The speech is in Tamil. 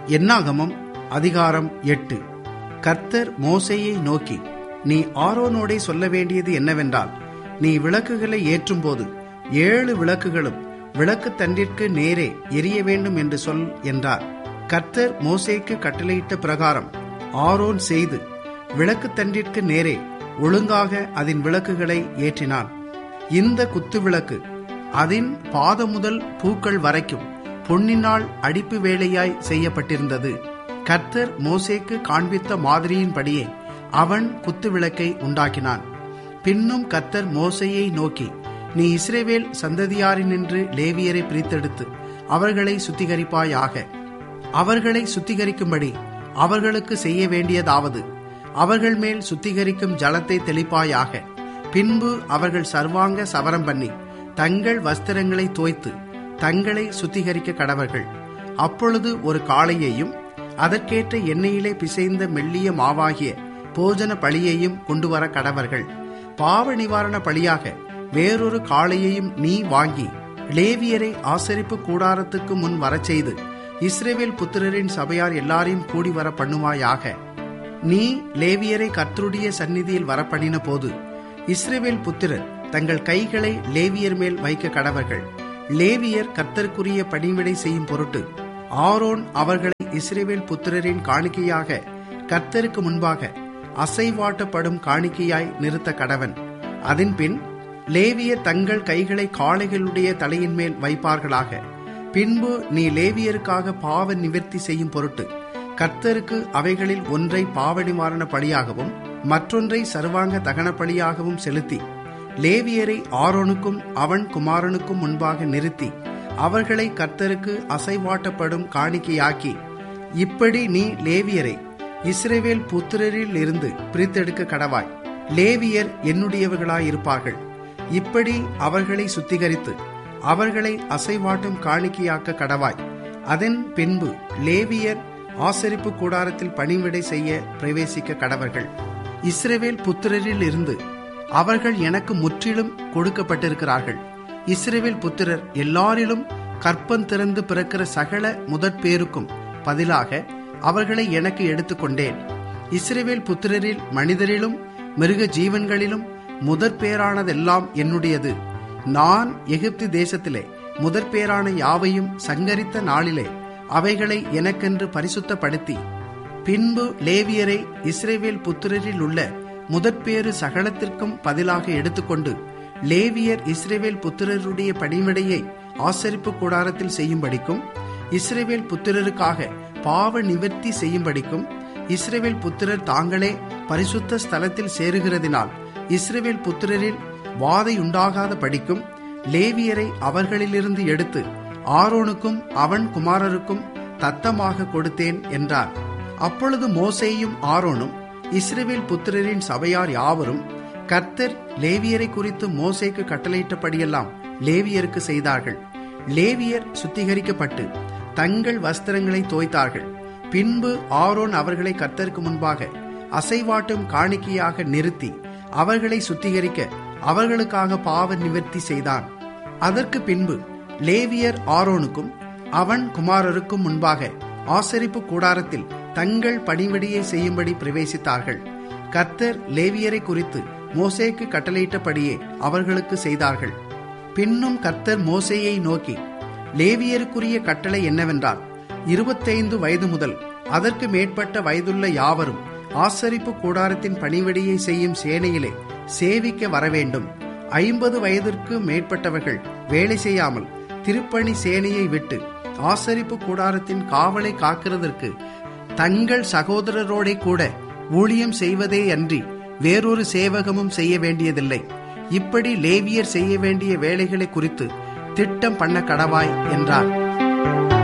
என்னாகமம் அதிகாரம் எட்டு கர்த்தர் மோசேயை நோக்கி நீ ஆரோனோடே சொல்ல வேண்டியது என்னவென்றால் நீ விளக்குகளை ஏற்றும்போது ஏழு விளக்குகளும் விளக்கு தண்டிற்கு நேரே எரிய வேண்டும் என்று சொல் என்றார் கர்த்தர் மோசேக்கு கட்டளையிட்ட பிரகாரம் ஆரோன் செய்து விளக்கு தண்டிற்கு நேரே ஒழுங்காக அதன் விளக்குகளை ஏற்றினான் இந்த குத்து விளக்கு அதன் பாதம் முதல் பூக்கள் வரைக்கும் பொன்னினால் அடிப்பு வேலையாய் செய்யப்பட்டிருந்தது கர்த்தர் மோசேக்கு காண்பித்த மாதிரியின்படியே அவன் குத்து விளக்கை உண்டாக்கினான் பின்னும் கர்த்தர் மோசையை நோக்கி நீ இஸ்ரேவேல் சந்ததியாரினின்று லேவியரை பிரித்தெடுத்து அவர்களை சுத்திகரிப்பாயாக அவர்களை சுத்திகரிக்கும்படி அவர்களுக்கு செய்ய வேண்டியதாவது அவர்கள் மேல் சுத்திகரிக்கும் ஜலத்தை தெளிப்பாயாக பின்பு அவர்கள் சர்வாங்க சவரம் பண்ணி தங்கள் வஸ்திரங்களை தோய்த்து தங்களை சுத்திகரிக்க கடவர்கள் அப்பொழுது ஒரு காளையையும் அதற்கேற்ற எண்ணெயிலே பிசைந்த மெல்லிய மாவாகிய போஜன பழியையும் கொண்டு வர கடவர்கள் பாவ நிவாரண பழியாக வேறொரு காளையையும் நீ வாங்கி லேவியரை ஆசரிப்பு கூடாரத்துக்கு முன் வரச் செய்து இஸ்ரேவேல் புத்திரரின் சபையார் எல்லாரையும் கூடி வர பண்ணுவாயாக நீ லேவியரை கர்த்தருடைய சந்நிதியில் வரப்பண்ணின போது இஸ்ரேவேல் புத்திரர் தங்கள் கைகளை லேவியர் மேல் வைக்க கடவர்கள் லேவியர் கர்த்தருக்குரிய பணிவிடை செய்யும் பொருட்டு ஆரோன் அவர்களை இஸ்ரேவேல் புத்திரரின் காணிக்கையாக கர்த்தருக்கு முன்பாக அசைவாட்டப்படும் காணிக்கையாய் நிறுத்த கடவன் அதன்பின் லேவியர் தங்கள் கைகளை காளைகளுடைய தலையின் மேல் வைப்பார்களாக பின்பு நீ லேவியருக்காக பாவ நிவர்த்தி செய்யும் பொருட்டு கர்த்தருக்கு அவைகளில் ஒன்றை பாவ நிவாரண பலியாகவும் மற்றொன்றை சர்வாங்க தகன பலியாகவும் செலுத்தி லேவியரை ஆரோனுக்கும் அவன் குமாரனுக்கும் முன்பாக நிறுத்தி அவர்களை கர்த்தருக்கு அசைவாட்டப்படும் காணிக்கையாக்கி இப்படி நீ லேவியரை இஸ்ரேவேல் புத்திரரில் இருந்து பிரித்தெடுக்க கடவாய் லேவியர் என்னுடையவர்களாயிருப்பார்கள் இப்படி அவர்களை சுத்திகரித்து அவர்களை அசைவாட்டும் காணிக்கையாக்க கடவாய் அதன் பின்பு லேவியர் ஆசரிப்பு கூடாரத்தில் பணிவிடை செய்ய பிரவேசிக்க கடவர்கள் இஸ்ரேவேல் புத்திரரில் இருந்து அவர்கள் எனக்கு முற்றிலும் கொடுக்கப்பட்டிருக்கிறார்கள் இஸ்ரேவேல் புத்திரர் எல்லாரிலும் கற்பம் திறந்து பிறக்கிற சகல முதற் பேருக்கும் பதிலாக அவர்களை எனக்கு எடுத்துக்கொண்டேன் இஸ்ரேவேல் புத்திரரில் மனிதரிலும் மிருக ஜீவன்களிலும் முதற் பேரானதெல்லாம் என்னுடையது நான் எகிப்து தேசத்திலே முதற் பேரான யாவையும் சங்கரித்த நாளிலே அவைகளை எனக்கென்று பரிசுத்தப்படுத்தி பின்பு லேவியரை இஸ்ரேவேல் புத்திரரில் உள்ள முதற்பேறு சகலத்திற்கும் பதிலாக எடுத்துக்கொண்டு லேவியர் இஸ்ரேவேல் புத்திரருடைய பணிவிடையை ஆசரிப்பு கூடாரத்தில் செய்யும்படிக்கும் இஸ்ரேவேல் புத்திரருக்காக பாவ நிவர்த்தி செய்யும்படிக்கும் இஸ்ரேவேல் புத்திரர் தாங்களே பரிசுத்த ஸ்தலத்தில் சேருகிறதினால் இஸ்ரேவேல் புத்திரரில் வாதை உண்டாகாத படிக்கும் லேவியரை அவர்களிலிருந்து எடுத்து ஆரோனுக்கும் அவன் குமாரருக்கும் தத்தமாக கொடுத்தேன் என்றார் அப்பொழுது மோசேயும் ஆரோனும் இஸ்ரேவேல் புத்திரரின் சபையார் யாவரும் கர்த்தர் லேவியரை குறித்து மோசேக்கு கட்டளையிட்டபடியெல்லாம் லேவியருக்கு செய்தார்கள் லேவியர் சுத்திகரிக்கப்பட்டு தங்கள் வஸ்திரங்களை தோய்த்தார்கள் பின்பு ஆரோன் அவர்களை கர்த்தருக்கு முன்பாக அசைவாட்டும் காணிக்கையாக நிறுத்தி அவர்களை சுத்திகரிக்க அவர்களுக்காக பாவ நிவர்த்தி செய்தான் அதற்கு பின்பு லேவியர் ஆரோனுக்கும் அவன் குமாரருக்கும் முன்பாக ஆசரிப்பு கூடாரத்தில் தங்கள் பணிவிடையை செய்யும்படி பிரவேசித்தார்கள் கர்த்தர் லேவியரை குறித்து மோசேக்கு கட்டளையிட்டபடியே அவர்களுக்கு செய்தார்கள் பின்னும் கர்த்தர் மோசேயை நோக்கி லேவியருக்குரிய கட்டளை என்னவென்றால் இருபத்தைந்து வயது முதல் அதற்கு மேற்பட்ட வயதுள்ள யாவரும் ஆசரிப்பு கூடாரத்தின் பணிவிடையை செய்யும் சேனையிலே சேவிக்க வரவேண்டும் ஐம்பது வயதிற்கு மேற்பட்டவர்கள் வேலை செய்யாமல் திருப்பணி சேனையை விட்டு ஆசரிப்பு கூடாரத்தின் காவலை காக்கிறதற்கு தங்கள் சகோதரரோடே கூட ஊழியம் செய்வதே அன்றி வேறொரு சேவகமும் செய்ய வேண்டியதில்லை இப்படி லேவியர் செய்ய வேண்டிய வேலைகளை குறித்து திட்டம் பண்ண கடவாய் என்றார்